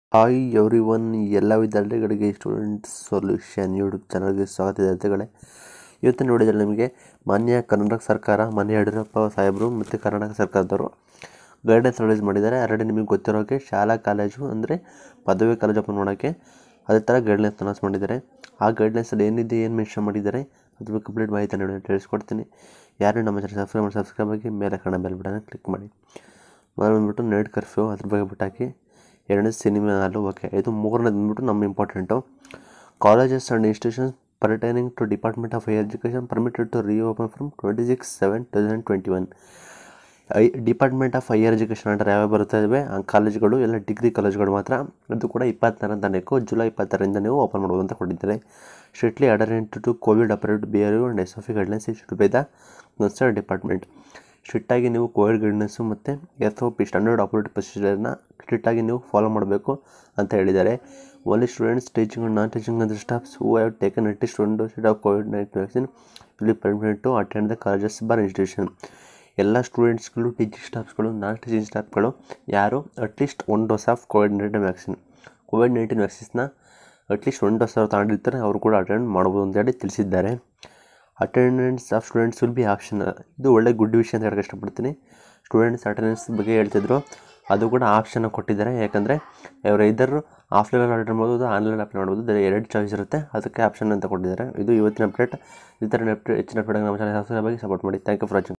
hi every one ಎಲ್ಲ ವಿದ್ಯಾರ್ಥಿಗಳಿಗೆ student solution YouTube ಚಾನಲ್ಗೆ ಸ್ವಾಗತ ವಿದ್ಯಾರ್ಥಿಗಳೇ ಇವತ್ತು ನೋಡಿದರೆ ನಿಮಗೆ ಮಾನ್ಯ ಕರ್ನಾಟಕ ಸರ್ಕಾರ ಮಾನ್ಯ ಯಡಿಯೂರಪ್ಪ ಸಾಹೇಬರು ಮತ್ತು ಕರ್ನಾಟಕ ಸರ್ಕಾರದವರು ಗೈಡೆನ್ಸ್ ರಿಲೀಸ್ ಮಾಡಿದ್ದಾರೆ ಆಲ್ರೆಡಿ ನಿಮಗೆ ಗೊತ್ತಿರೋಕ್ಕೆ ಶಾಲಾ ಕಾಲೇಜು ಅಂದರೆ ಪದವಿ ಕಾಲೇಜು ಓಪನ್ ಮಾಡೋಕ್ಕೆ ಅದೇ ಥರ ಗೈಡ್ಲೈನ್ಸ್ ಅನೌನ್ಸ್ ಮಾಡಿದ್ದಾರೆ ಆ ಗೈಡ್ಲೈನ್ಸಲ್ಲಿ ಏನಿದೆ ಏನು ಮೆನ್ಷನ್ ಮಾಡಿದ್ದಾರೆ ಅದ್ರ ಬಗ್ಗೆ ಕಂಪ್ಲೀಟ್ ಮಾಹಿತಿ ನೋಡಿ ತಿಳಿಸ್ಕೊಡ್ತೀನಿ ಯಾರು ನಮ್ಮ ಚಾನಲ್ ಸಬ್ಸ್ಕ್ರೈಬ್ ಮಾಡಿ ಸಬ್ಸ್ಕ್ರೈಬ್ ಆಗಿ ಮೇಲೆ ಕನ್ನಡ ಬೆಲ್ ಬಟನ್ ಕ್ಲಿಕ್ ಮಾಡಿ ಮೊದಲು ಬಂದ್ಬಿಟ್ಟು ನೈಟ್ ಕರ್ಫ್ಯೂ ಅದ್ರ ಬಗ್ಗೆ ಬಿಟ್ಟಾಕಿ ಎರಡನೇ ಸಿನಿಮಾ ಹಾಲು ಓಕೆ ಇದು ಮೂರನೇದು ಬಂದ್ಬಿಟ್ಟು ನಮ್ಮ important colleges and institutions pertaining to department of higher education permitted to reopen from twenty six seven two thousand twenty one I department of higher education under ಯಾವ್ಯಾವ ಬರುತ್ತಾ ಇವೆ ಆ ಕಾಲೇಜುಗಳು ಎಲ್ಲ ಡಿಗ್ರಿ ಕಾಲೇಜುಗಳು ಮಾತ್ರ ಅದು ಕೂಡ ಇಪ್ಪತ್ತಾರನೇ ತಾರೀಕು ಜುಲೈ ಇಪ್ಪತ್ತಾರರಿಂದ ನೀವು ಓಪನ್ ಮಾಡ್ಬೋದು ಅಂತ ಕೊಟ್ಟಿದ್ದಾರೆ strictly adherent to COVID appropriate behaviour and S of guidelines issued by the concern department ಸ್ಟ್ರಿಕ್ಟಾಗಿ ನೀವು ಕೋವಿಡ್ ಗೈಡ್ನೆಸ್ಸು ಮತ್ತು S O P standard operative ಪ್ರೊಸೀಜರ್ನ ಸ್ಟ್ರಿಕ್ಟಾಗಿ ನೀವು ಫಾಲೋ ಮಾಡಬೇಕು ಅಂತ ಹೇಳಿದ್ದಾರೆ only students teaching and non teaching and staffs who have taken at student dosage of COVID nineteen vaccine will permitted to attend the colleges bar institution ಎಲ್ಲ ಸ್ಟೂಡೆಂಟ್ಸ್ಗಳು teaching ಸ್ಟಾಫ್ಸ್ಗಳು non teaching ಸ್ಟಾಫ್ಗಳು ಯಾರು at least one dose of COVID nineteen vaccine COVID nineteen ವ್ಯಾಕ್ಸಿನ್ಸ್ನ at least ಒಂದು dose ಅವ್ರು ತಗೊಂಡಿರ್ತಾರೆ ಅವರು ಕೂಡ ಅಟೆಂಡ್ ಮಾಡ್ಬೋದು ಅಂತೇಳಿ ತಿಳಿಸಿದ್ದಾರೆ attendance of students will be option ಇದು ಒಳ್ಳೆ ಗುಡ್ ವಿಷಯ ಅಂತ ಹೇಳಕ್ಕೆ ಇಷ್ಟಪಡ್ತೀನಿ ಸ್ಟೂಡೆಂಟ್ಸ್ ಅಟೆಂಡೆನ್ಸ್ ಬಗ್ಗೆ ಹೇಳ್ತಿದ್ರು ಅದು ಕೂಡ ಆಪ್ಷನ್ ಕೊಟ್ಟಿದ್ದಾರೆ ಯಾಕಂದರೆ ಅವರು ಇದ್ದರು ಆಫ್ಲೈನಲ್ಲಿ ಆರ್ಡರ್ ಮಾಡ್ಬೋದು ಆನ್ಲೈನ್ ಅಪ್ಲೈ ಮಾಡ್ಬೋದು ಬೇರೆ ಎರಡು ಚಾಯ್ಸ್ ಇರುತ್ತೆ ಅದಕ್ಕೆ ಆಪ್ಷನ್ ಅಂತ ಕೊಟ್ಟಿದ್ದಾರೆ ಇದು ಇವತ್ತಿನ ಅಪ್ಡೇಟ್ ಈ ಥರ ಹೆಚ್ಚಿನ ಅಪ್ಡೇಟ್ ನಮ್ಮ ಚಾನಲ್ ಸಬ್ಸ್ಕ್ರೈಬ್ ಆಗಿ ಸಪೋರ್ಟ್ ಮಾಡಿ ಥ್ಯಾಂಕ್ ಯು ಫಾರ್ ವಾಚಿಂಗ್